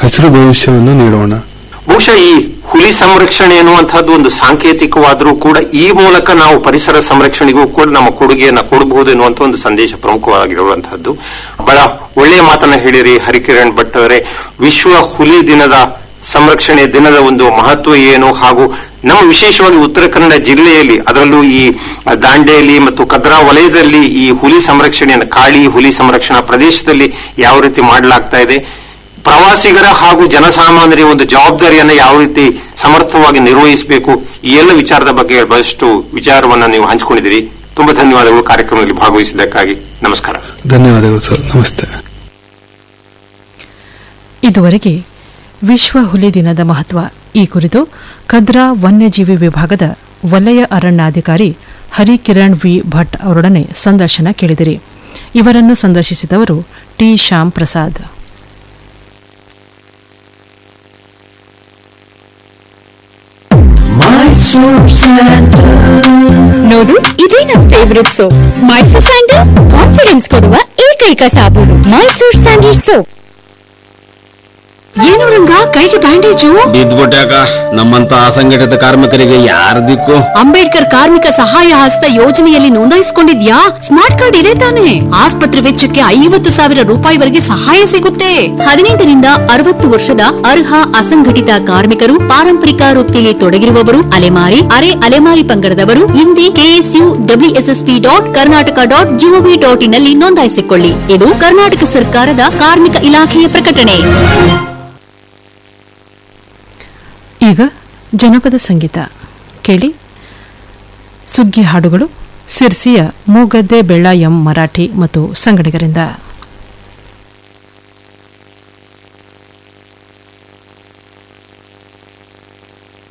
ಹಸಿರು ಭವಿಷ್ಯವನ್ನು ನೀಡೋಣ ಬಹುಶಃ ಈ ಹುಲಿ ಸಂರಕ್ಷಣೆ ಎನ್ನುವಂತಹದ್ದು ಒಂದು ಸಾಂಕೇತಿಕವಾದರೂ ಕೂಡ ಈ ಮೂಲಕ ನಾವು ಪರಿಸರ ಸಂರಕ್ಷಣೆಗೂ ಕೂಡ ನಮ್ಮ ಕೊಡುಗೆಯನ್ನ ಕೊಡಬಹುದು ಎನ್ನುವಂತ ಒಂದು ಸಂದೇಶ ಪ್ರಮುಖವಾಗಿರುವಂತಹದ್ದು ಬಹಳ ಒಳ್ಳೆಯ ಮಾತನ್ನ ಹೇಳಿರಿ ಹರಿಕಿರಣ್ ಭಟ್ ಅವರೇ ವಿಶ್ವ ಹುಲಿ ದಿನದ ಸಂರಕ್ಷಣೆ ದಿನದ ಒಂದು ಮಹತ್ವ ಏನು ಹಾಗೂ ನಮ್ಮ ವಿಶೇಷವಾಗಿ ಉತ್ತರ ಕನ್ನಡ ಜಿಲ್ಲೆಯಲ್ಲಿ ಅದರಲ್ಲೂ ಈ ದಾಂಡೇಲಿ ಮತ್ತು ಕದ್ರಾ ವಲಯದಲ್ಲಿ ಈ ಹುಲಿ ಸಂರಕ್ಷಣೆಯನ್ನು ಕಾಳಿ ಹುಲಿ ಸಂರಕ್ಷಣಾ ಪ್ರದೇಶದಲ್ಲಿ ಯಾವ ರೀತಿ ಮಾಡಲಾಗ್ತಾ ಇದೆ ಪ್ರವಾಸಿಗರ ಹಾಗೂ ಜನಸಾಮಾನ್ಯರ ಒಂದು ಜವಾಬ್ದಾರಿಯನ್ನು ಯಾವ ರೀತಿ ಸಮರ್ಥವಾಗಿ ನಿರ್ವಹಿಸಬೇಕು ಈ ಎಲ್ಲ ವಿಚಾರದ ಬಗ್ಗೆ ಬಹಳಷ್ಟು ವಿಚಾರವನ್ನ ನೀವು ಹಂಚಿಕೊಂಡಿದ್ದೀರಿ ತುಂಬಾ ಧನ್ಯವಾದಗಳು ಕಾರ್ಯಕ್ರಮದಲ್ಲಿ ಭಾಗವಹಿಸಿದ್ದಕ್ಕಾಗಿ ನಮಸ್ಕಾರ ಧನ್ಯವಾದಗಳು ಸರ್ ನಮಸ್ತೆ ಇದುವರೆಗೆ ವಿಶ್ವ ಹುಲಿ ದಿನದ ಮಹತ್ವ ಈ ಕುರಿತು ಕದ್ರಾ ವನ್ಯಜೀವಿ ವಿಭಾಗದ ವಲಯ ಅರಣ್ಯಾಧಿಕಾರಿ ಹರಿಕಿರಣ್ ವಿ ಭಟ್ ಅವರೊಡನೆ ಸಂದರ್ಶನ ಕೇಳಿದಿರಿ ಇವರನ್ನು ಸಂದರ್ಶಿಸಿದವರು ಟಿ ಶ್ಯಾಮ್ ಪ್ರಸಾದ್ ನೋಡು ಇದೇ ನನ್ favourite soap Mysore sandal confidence ಕೊಡುವ ಏಕೈಕ ಸಾಬೂನು ಮೈಸೂರ್ ಸ್ಯಾಂಡಲ್ ಸೋಪ್ ಏನು ರಂಗ ಕೈಗೆ ಬ್ಯಾಂಡೇಜು ಬಿದ್ದ್ಬಿಟ್ಯಾಕ ನಮ್ಮಂತ ಅಸಂಘಟಿತ ಕಾರ್ಮಿಕರಿಗೆ ಯಾರ ದಿಕ್ಕು ಅಂಬೇಡ್ಕರ್ ಕಾರ್ಮಿಕ ಸಹಾಯ ಹಸ್ತ ಯೋಜನೆಯಲ್ಲಿ ನೋಂದಾಯಿಸಿಕೊಂಡಿದ್ಯಾ ಸ್ಮಾರ್ಟ್ ಕಾರ್ಡ್ ಇದೆ ತಾನೆ ಆಸ್ಪತ್ರೆ ವೆಚ್ಚಕ್ಕೆ ಐವತ್ತು ಸಾವಿರ ರೂಪಾಯಿವರೆಗೆ ಸಹಾಯ ಸಿಗುತ್ತೆ ಹದಿನೆಂಟರಿಂದ ಅರವತ್ತು ವರ್ಷದ ಅರ್ಹ ಅಸಂಘಟಿತ ಕಾರ್ಮಿಕರು ಪಾರಂಪರಿಕ ವೃತ್ತಿಯಲ್ಲಿ ತೊಡಗಿರುವವರು ಅಲೆಮಾರಿ ಅರೆ ಅಲೆಮಾರಿ ಪಂಗಡದವರು ಹಿಂದೆ KSU WSSP dot Karnataka dot GOV dot in ನಲ್ಲಿ ನೋಂದಾಯಿಸಿಕೊಳ್ಳಿ ಇದು ಕರ್ನಾಟಕ ಸರ್ಕಾರದ ಕಾರ್ಮಿಕ ಇಲಾಖೆಯ ಪ್ರಕಟಣೆ ಈಗ ಜನಪದ ಸಂಗೀತ ಕೇಳಿ ಸುಗ್ಗಿ ಹಾಡುಗಳು ಸಿರ್ಸಿಯ ಮೂಗದ್ದೆ ಬೆಳ್ಳ ಎಂ ಮರಾಠಿ ಮತ್ತು ಸಂಗಡಿಗರಿಂದ